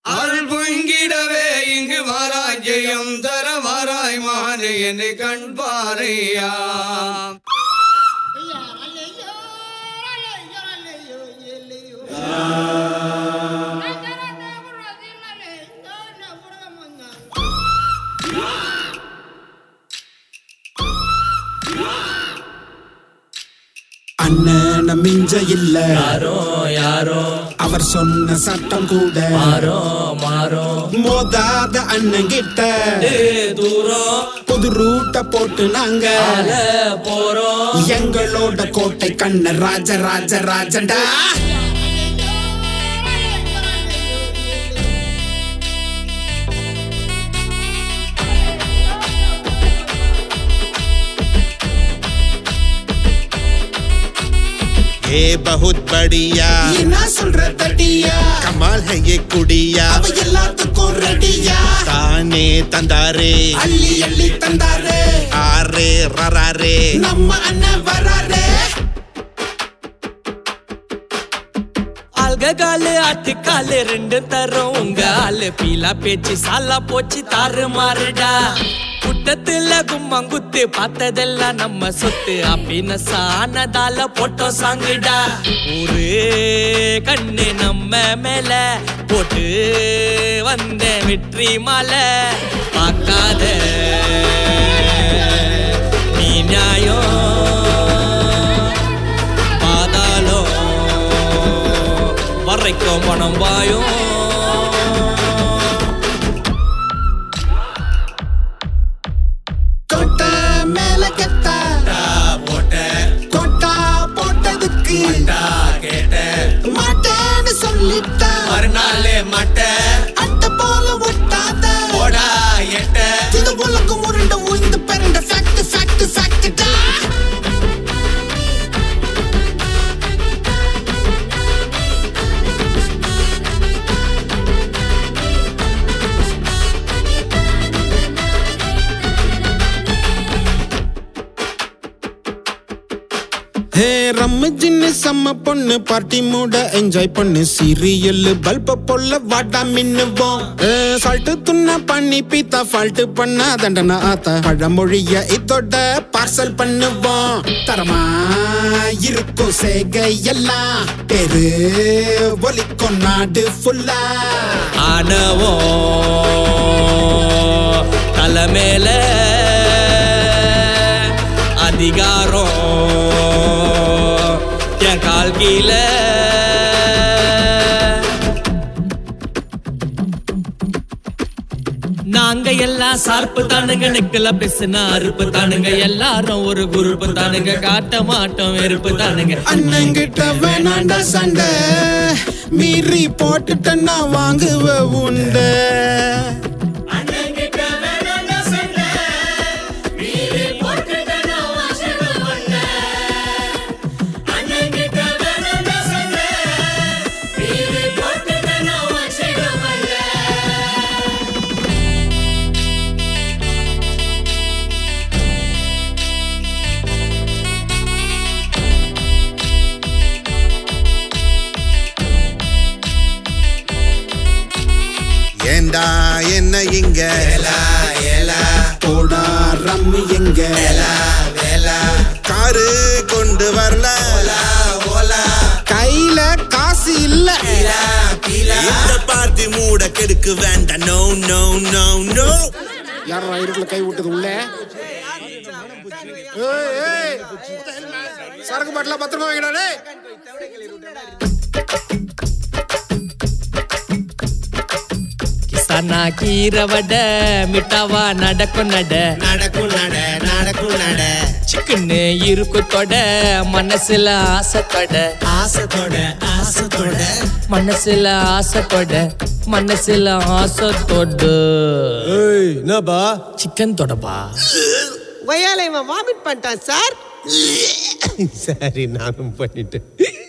அருள் பொங்கிடவே இங்கு வாராய் ஜெயம் தர வாராய் மானே என்னை கண் பாறையா அண்ணன மிஞ்ச இல்ல யாரோ யாரோ அவர் சொன்ன சட்டம் கூட மாறோ மாறோ மோதாத அண்ணன் கிட்ட ஏ தூரம் புது ரூட்ட போட்டு நாங்க அல போறோம் எங்களோட கோட்டை கண்ண ராஜ ராஜ ராஜடா ये बहुत बढ़िया என்ன சொல்ற தடியா कमाल है ये कुड़िया அவ எல்லாத்துக்கும் ரெடியா ताने तंदारे அள்ளி அள்ளி தந்தாரு आरे ररारे நம்ம அண்ணன் வராரு ஆல்க காலு ஆட்டு காலு ரெண்டு தரும் உங்க ஆளு பீலா பேச்சு சாலா போச்சு தாறு மாறுடா குட்டத்துல கும்மாங்குத்து பார்த்ததெல்லாம் நம்ம சொத்து அப்படின்னு சானதால போட்டோ சாங்குடா ஒரு கண்ணு நம்ம மேல போட்டு வந்த வெற்றி மாலை பார்க்காத நீ நியாயம் பாதாளம் வரைக்கும் பணம் பாயும் கோட்டை மேல கெத்தா கோட்டா போட்டதுக்கு மாட்டேன்னு சொல்லிட்டா மறுநாள் மட்ட அட்டை போல ஒட்டாத போடா எட்ட இது உலகம் உருண்ட உயிந்து பிறந்த ஃபேக்ட் ஃபேக்ட் ஃபேக்ட்டா ஹே ரம்மு ஜின்னு செம்ம பொண்ணு பார்ட்டி மூட என்ஜாய் பண்ணு சீரியல் பல்ப போல வாட்டா மின்னுவோம் சால்ட்டு துண்ண பண்ணி பீத்தா ஃபால்ட்டு பண்ண தண்டனை ஆத்தா பழமொழிய இதோட பார்சல் பண்ணுவோம் தரமா இருக்கும் சேகை எல்லாம் பேரு ஒலிக்கும் நாடு ஃபுல்லா ஆனவோ தலை மேல அதிகாரம் என் கால் கீழே நாங்க எல்லாம் சார்பு தானுங்க நெக்கல பேசுனா அறுப்பு தானுங்க எல்லாரும் ஒரு குரூப் தானுங்க காட்ட மாட்டோம் வெறுப்பு தானுங்க அண்ணங்கிட்ட வேணாண்டா சண்டை மீறி போட்டுட்டேன்னா வாங்குவ உண்டு ஏண்டா என்ன இங்க போடா ரம்மு எங்க காரு கொண்டு வரல கையில காசு இல்ல இந்த பார்ட்டி மூட கெடுக்க வேண்டாம் நோ நோ நோ நோ யாரா இருக்குல கை விட்டது உள்ள ஏய், ஏய். சரக்கு பாட்டில பத்திரமா வைக்கடா டேய். கிசானா கீரை வடை மிட்டாவா நடக்கும் நட நடக்கும் நட நடக்கும் நட சிக்கன்னு இருக்கு தொட மனசுல ஆசை தொட ஆசத்தோட ஆசத்தோட மனசுல ஆசை தொட மனசுல ஆசை தொட என்னப்பா சிக்கன் தொடப்பா கொய்யால இவன் வாமிட் பண்ணிட்டான் சார் சரி நானும் பண்ணிட்டேன்